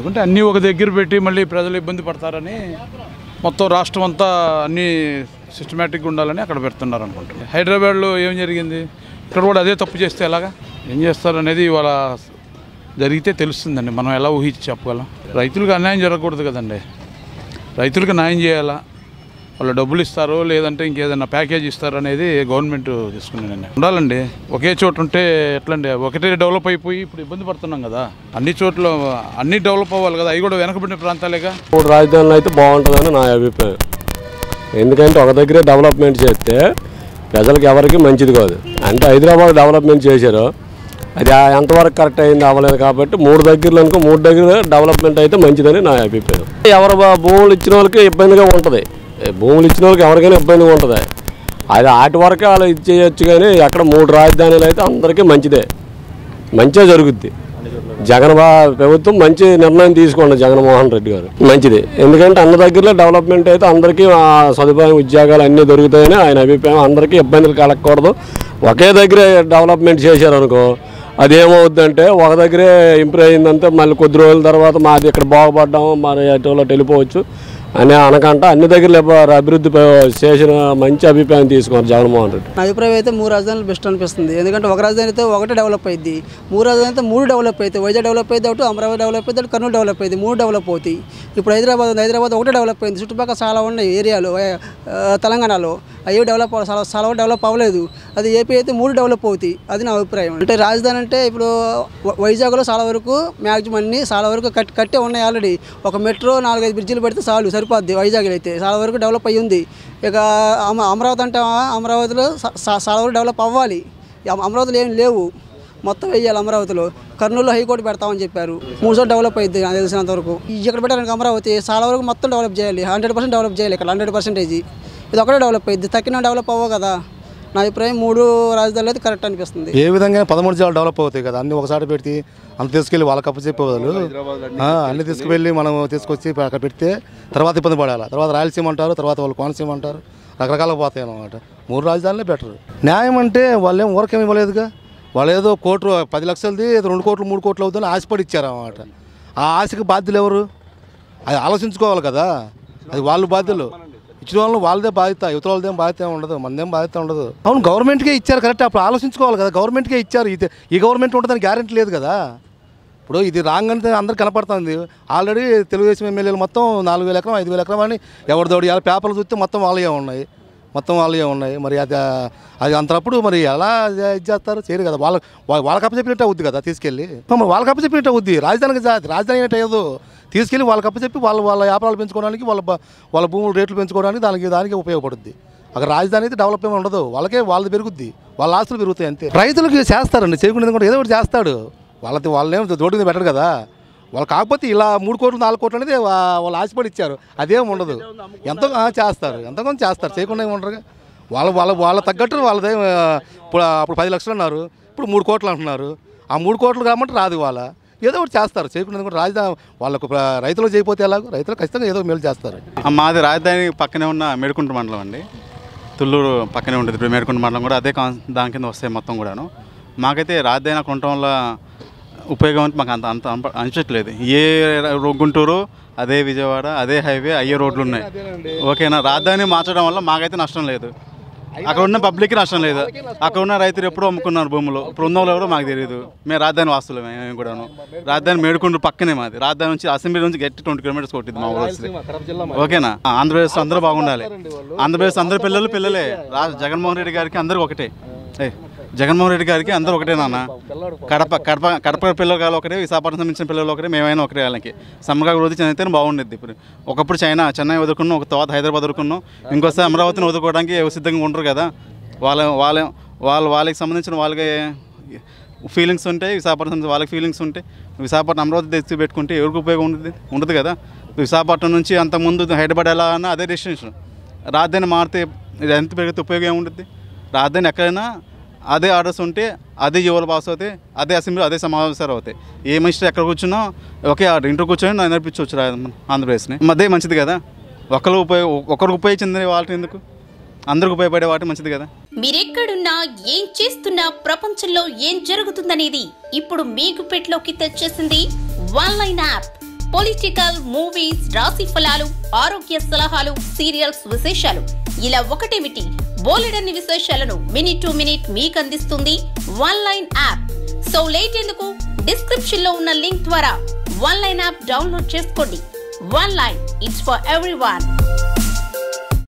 ఎందుకంటే అన్నీ ఒక దగ్గర పెట్టి మళ్ళీ ప్రజలు ఇబ్బంది పడతారని మొత్తం రాష్ట్రం అంతా అన్నీ సిస్టమేటిక్గా ఉండాలని అక్కడ పెడుతున్నారు అనుకుంటున్నాను హైదరాబాద్లో ఏం జరిగింది ఇక్కడ కూడా అదే తప్పు చేస్తే ఎలాగా ఏం చేస్తారు అనేది ఇవాళ జరిగితే తెలుస్తుందండి మనం ఎలా ఊహించి చెప్పగలం రైతులకు అన్యాయం జరగకూడదు కదండి రైతులకు న్యాయం చేయాలా వాళ్ళు డబ్బులు ఇస్తారో లేదంటే ఇంకేదైనా ప్యాకేజ్ ఇస్తారో అనేది గవర్నమెంట్ తీసుకునే నిర్ణయం ఉండాలండి ఒకే చోట ఉంటే ఎట్లండి ఒకటే డెవలప్ అయిపోయి ఇప్పుడు ఇబ్బంది పడుతున్నాం కదా అన్ని చోట్ల అన్ని డెవలప్ అవ్వాలి కదా అవి కూడా వెనకబడిన ప్రాంతాలేగా మూడు రాజధానులు అయితే బాగుంటుందని నా అభిప్రాయం ఎందుకంటే ఒక దగ్గరే డెవలప్మెంట్ చేస్తే ప్రజలకు ఎవరికి మంచిది కాదు అంటే హైదరాబాద్ డెవలప్మెంట్ చేశారు అది ఆ ఎంతవరకు కరెక్ట్ అయింది అవ్వలేదు కాబట్టి మూడు దగ్గరలో అనుకో మూడు దగ్గర డెవలప్మెంట్ అయితే మంచిదని నా అభిప్రాయం ఎవరు బా- భూములు ఇచ్చిన వాళ్ళకి ఇబ్బందిగా ఉంటుంది ఏ భూములు ఇచ్చిన వాళ్ళకి ఎవరికైనా ఇబ్బందిగా ఉంటుంది అది వాటి వరకే వాళ్ళు ఇచ్చేయచ్చు కానీ అక్కడ మూడు రాజధానులు అయితే అందరికీ మంచిదే మంచిగా జరుగుద్ది జగన్ బా ప్రభుత్వం మంచి నిర్ణయం తీసుకోండి జగన్మోహన్ రెడ్డి గారు మంచిది ఎందుకంటే అన్న దగ్గరలో డెవలప్మెంట్ అయితే అందరికీ ఆ సదుపాయం ఉద్యోగాలు అన్నీ దొరుకుతాయని ఆయన అభిప్రాయం అందరికీ ఇబ్బందులు కలగకూడదు ఒకే దగ్గరే డెవలప్మెంట్ చేశారనుకో అదేమవుద్దంటే ఒక దగ్గరే ఇంప్రూవ్ అయిందంటే మళ్ళీ కొద్ది రోజుల తర్వాత మాది ఇక్కడ బాగుపడ్డాము మరి అటులో వెళ్ళిపోవచ్చు అని అనకంట అన్ని దగ్గర అభివృద్ధి ప- చేసిన మంచి అభిప్రాయం తీసుకున్నారు జగన్మోహన్ రెడ్డి నా అభిప్రాయం అయితే మూడు రాజధానులు బెస్ట్ అనిపిస్తుంది ఎందుకంటే ఒక రాజధాని అయితే ఒకటే డెవలప్ అయింది మూడు రాజధాని అయితే మూడు డెవలప్ అవుతాయి వైజాగ్ డెవలప్ అయితే ఒకటి అమరావతి డెవలప్ అయితే ఒకటి కర్నూలు డెవలప్ అయింది మూడు డెవలప్ అవుతాయి ఇప్పుడు హైదరాబాద్ ఉంది హైదరాబాద్ ఒకటే డెవలప్ అయింది చుట్టుపక్కల చాలా ఉన్నాయి ఏరియాలు ఆ, తెలంగాణలో అవి డెవలప్ అవ్వాలి చాలా చాలా డెవలప్ అవ్వలేదు అది ఏపీ అయితే మూడు డెవలప్ అవుతాయి అది నా అభిప్రాయం అంటే రాజధాని అంటే ఇప్పుడు వ- వైజాగ్లో చాలా వరకు మ్యాక్సిమం అన్ని చాలా వరకు కట్టి కట్టే ఉన్నాయి ఆల్రెడీ ఒక మెట్రో నాలుగైదు బ్రిడ్జిలు పెడితే చాలు సరిపోద్ది వైజాగ్లో అయితే చాలా వరకు డెవలప్ అయ్యి ఉంది ఇక అమ- అమరావతి అంటే అమరావతిలో స- స- చాలా వరకు డెవలప్ అవ్వాలి ఈ అమ- అమరావతిలో ఏం లేవు మొత్తం వేయాలి అమరావతిలో కర్నూలులో హైకోర్టు పెడతామని చెప్పారు మూడు చోట్ల డెవలప్ అయింది నాకు తెలిసినంత వరకు ఇక్కడ పెట్టడానికి అమరావతి చాలా వరకు మొత్తం డెవలప్ చేయాలి హండ్రెడ్ పర్సెంట్ డెవలప్ చేయాలి ఇక్కడ హండ్రెడ్ పర్సెంటేజ్ ఇది ఒకటే డెవలప్ అయింది తక్కిన డెవలప్ అవ్వవు కదా నా అభిప్రాయం మూడు రాజధానులు అయితే కరెక్ట్ అనిపిస్తుంది ఏ విధంగా పదమూడు జిల్లాలు డెవలప్ అవుతాయి కదా అన్ని ఒకసారి పెట్టి అంత తీసుకెళ్ళి వాళ్ళకి అప్పు చెప్పేవాళ్ళు ఆ, అన్ని తీసుకువెళ్ళి మనం తీసుకొచ్చి అక్కడ పెడితే తర్వాత ఇబ్బంది పడాలి తర్వాత రాయలసీమ అంటారు తర్వాత వాళ్ళు కోనసీమ అంటారు రకరకాలుగా పోతాయి అన్నమాట మూడు రాజధానులే బెటర్ న్యాయం అంటే వాళ్ళు ఏం ఊరకేం ఇవ్వలేదుగా వాళ్ళు ఏదో కోట్లు పది లక్షలది ఏదో రెండు కోట్లు మూడు కోట్లు అవుతుందని ఆశపడి ఇచ్చారు అన్నమాట ఆ ఆశకి బాధ్యులు ఎవరు అది ఆలోచించుకోవాలి కదా అది వాళ్ళు బాధ్యులు ఇచ్చిన వాళ్ళు వాళ్ళదే బాధ్యత యువత వాళ్ళదేం బాధ్యత ఏం ఉండదు మనదేం బాధ్యత ఉండదు అవును గవర్నమెంట్కే ఇచ్చారు కరెక్ట్ అప్పుడు ఆలోచించుకోవాలి కదా గవర్నమెంట్కే ఇచ్చారు ఇది ఈ గవర్నమెంట్ ఉంటుందని గ్యారెంటీ లేదు కదా ఇప్పుడు ఇది రాంగ్ అంటే అందరికి కనపడుతుంది ఆల్రెడీ తెలుగుదేశం ఎమ్మెల్యేలు మొత్తం నాలుగు వేల ఎకరం ఐదు వేల ఎకరం అని ఎవరిదోడి ఇలా పేపర్లు చూస్తే మొత్తం వాళ్ళే ఉన్నాయి మొత్తం వాళ్ళే ఉన్నాయి మరి అది అది అంతప్పుడు మరి ఎలా ఇది చేస్తారు చేయరు కదా వాళ్ళ వాళ్ళ- వాళ్ళకి అప్పచెప్పినట్టు అవుద్ది కదా తీసుకెళ్ళి మరి వాళ్ళకి అప్పచెప్పినట్టు అవుద్ది రాజధానికి జా- రాజధాని ఏంటి అయ్యదు తీసుకెళ్ళి వాళ్ళకి అప్పచెప్పి వాళ్ళ వాళ్ళ వ్యాపారాలు పెంచుకోవడానికి వాళ్ళ బ- వాళ్ళ భూములు రేట్లు పెంచుకోవడానికి దానికి దానికి ఉపయోగపడుద్ది అక్కడ రాజధాని అయితే డెవలప్ ఏమి ఉండదు వాళ్ళకే వాళ్ళది పెరుగుద్ది వాళ్ళ ఆస్తులు పెరుగుతాయి అంతే రైతులకు చేస్తారండి చేయకుండా కూడా ఏదో ఒకటి చేస్తాడు వాళ్ళది వాళ్ళేం రోడ్డు మీద పెట్టరు కదా వాళ్ళు కాకపోతే ఇలా మూడు కోట్లు నాలుగు కోట్లు అనేది వా- వాళ్ళు ఆశపడి ఇచ్చారు అదేం ఉండదు ఎంతో ఆ, చేస్తారు ఎంతో కొంత చేస్తారు చేయకుండా ఏమి ఉండరు వాళ్ళ వాళ్ళ వాళ్ళ తగ్గట్టు వాళ్ళదే ఆ, ఇప్పుడు అప్పుడు పది లక్షలు అన్నారు ఇప్పుడు మూడు కోట్లు అంటున్నారు ఆ మూడు కోట్లు కాబట్టి రాదు వాళ్ళ ఏదో ఒకటి చేస్తారు చేయకుండా కూడా రాజధాని వాళ్ళకు ప్ర- రైతులు చేయకపోతే ఎలాగో రైతులు ఖచ్చితంగా ఏదో ఒక మేలు చేస్తారు ఆ, మాది రాజధాని పక్కనే ఉన్న మేడుకుంట మండలం అండి తుళ్ళూరు పక్కనే ఉంటుంది ఇప్పుడు మేడుకుంట మండలం కూడా అదే కాన్ దాని కింద వస్తాయి మొత్తం కూడాను మాకైతే రాజధాని అక్కడ ఉండటం వల్ల ఉపయోగం అంటే మాకు అంత అంత అంప- అనిపించట్లేదు ఏ రో- గుంటూరు అదే విజయవాడ అదే హైవే అయ్యే రోడ్లు ఉన్నాయి ఓకేనా రాజధాని మార్చడం వల్ల మాకైతే నష్టం లేదు అక్కడ ఉన్న పబ్లిక్కి నష్టం లేదు అక్కడ ఉన్న రైతులు ఎప్పుడూ అమ్ముకున్నారు భూములు ఇప్పుడు ఉన్న వాళ్ళు ఎవరో మాకు తెలియదు మేము రాజధాని వాస్తులు మేము కూడాను రాజధాని మేడుకుంటూ పక్కనే మాది రాజధాని నుంచి అసెంబ్లీ నుంచి గట్టి ట్వంటీ కిలోమీటర్స్ కొట్టింది మా ఊరు వస్తే ఓకేనా ఆ, ఆంధ్రప్రదేశ్ అందరూ బాగుండాలి ఆంధ్రప్రదేశ్ అందరు పిల్లలు పిల్లలే రా జగన్మోహన్ రెడ్డి గారికి అందరూ ఒకటే ఏ జగన్మోహన్ రెడ్డి గారికి అందరూ ఒకటే నాన్న కడప కడప కడప పిల్లలు కాదు ఒకటే విశాఖపట్నం సంబంధించిన పిల్లలు ఒకటే మేమైనా ఒకటే వాళ్ళకి సమగ్ర అభివృద్ధి చెందితేనే బాగుండేది ఇప్పుడు ఒకప్పుడు చైనా చెన్నై వదులుకున్నాం ఒక తర్వాత హైదరాబాద్ వదులుకున్నాం ఇంకోసారి అమరావతిని వదులుకోవడానికి సిద్ధంగా ఉండరు కదా వాళ్ళ వాళ్ళ వాళ్ళ వాళ్ళకి సంబంధించిన వాళ్ళకి ఫీలింగ్స్ ఉంటాయి విశాఖపట్నం నుంచి వాళ్ళకి ఫీలింగ్స్ ఉంటాయి విశాఖపట్నం అమరావతి తెచ్చి పెట్టుకుంటే ఎవరికి ఉపయోగం ఉండదు ఉండదు కదా విశాఖపట్నం నుంచి అంతకుముందు హైదరాబాద్ ఎలా అన్నా అదే డెస్టినేషన్ రాజధాని మారితే ఇది ఎంత పెరిగితే ఉపయోగం ఏముంటుంది రాజధాని ఎక్కడైనా అదే ఆర్డర్స్ ఉంటే అదే యువల పాస్ అవుతాయి అదే అసెంబ్లీ అదే సమావేశాలు అవుతాయి ఏ మినిస్టర్ ఎక్కడ కూర్చున్నా ఒకే ఆర్డర్ ఇంట్లో కూర్చొని నేను నడిపించవచ్చు రా- ఆంధ్రప్రదేశ్ని అదే మంచిది కదా ఒకరు ఉపయోగ ఒకరికి ఉపయోగించింది వాళ్ళకి ఎందుకు అందరికి ఉపయోగపడే వాటి మంచిది కదా మీరెక్కడున్నా ఏం చేస్తున్నా ప్రపంచంలో ఏం జరుగుతుందనేది ఇప్పుడు మీ గుప్పెట్లోకి తెచ్చేసింది one line app political movies రాశి ఫలాలు ఆరోగ్య సలహాలు సీరియల్స్ విశేషాలు ఇలా ఒకటేమిటి బోలెడన్ని విశేషాలను మినిట్ టు మినిట్ మీకు అందిస్తుంది one line app so late ఎందుకు డిస్క్రిప్షన్ లో ఉన్న లింక్ ద్వారా వన్ లైన్ యాప్ డౌన్లోడ్ చేసుకోండి one line it's for every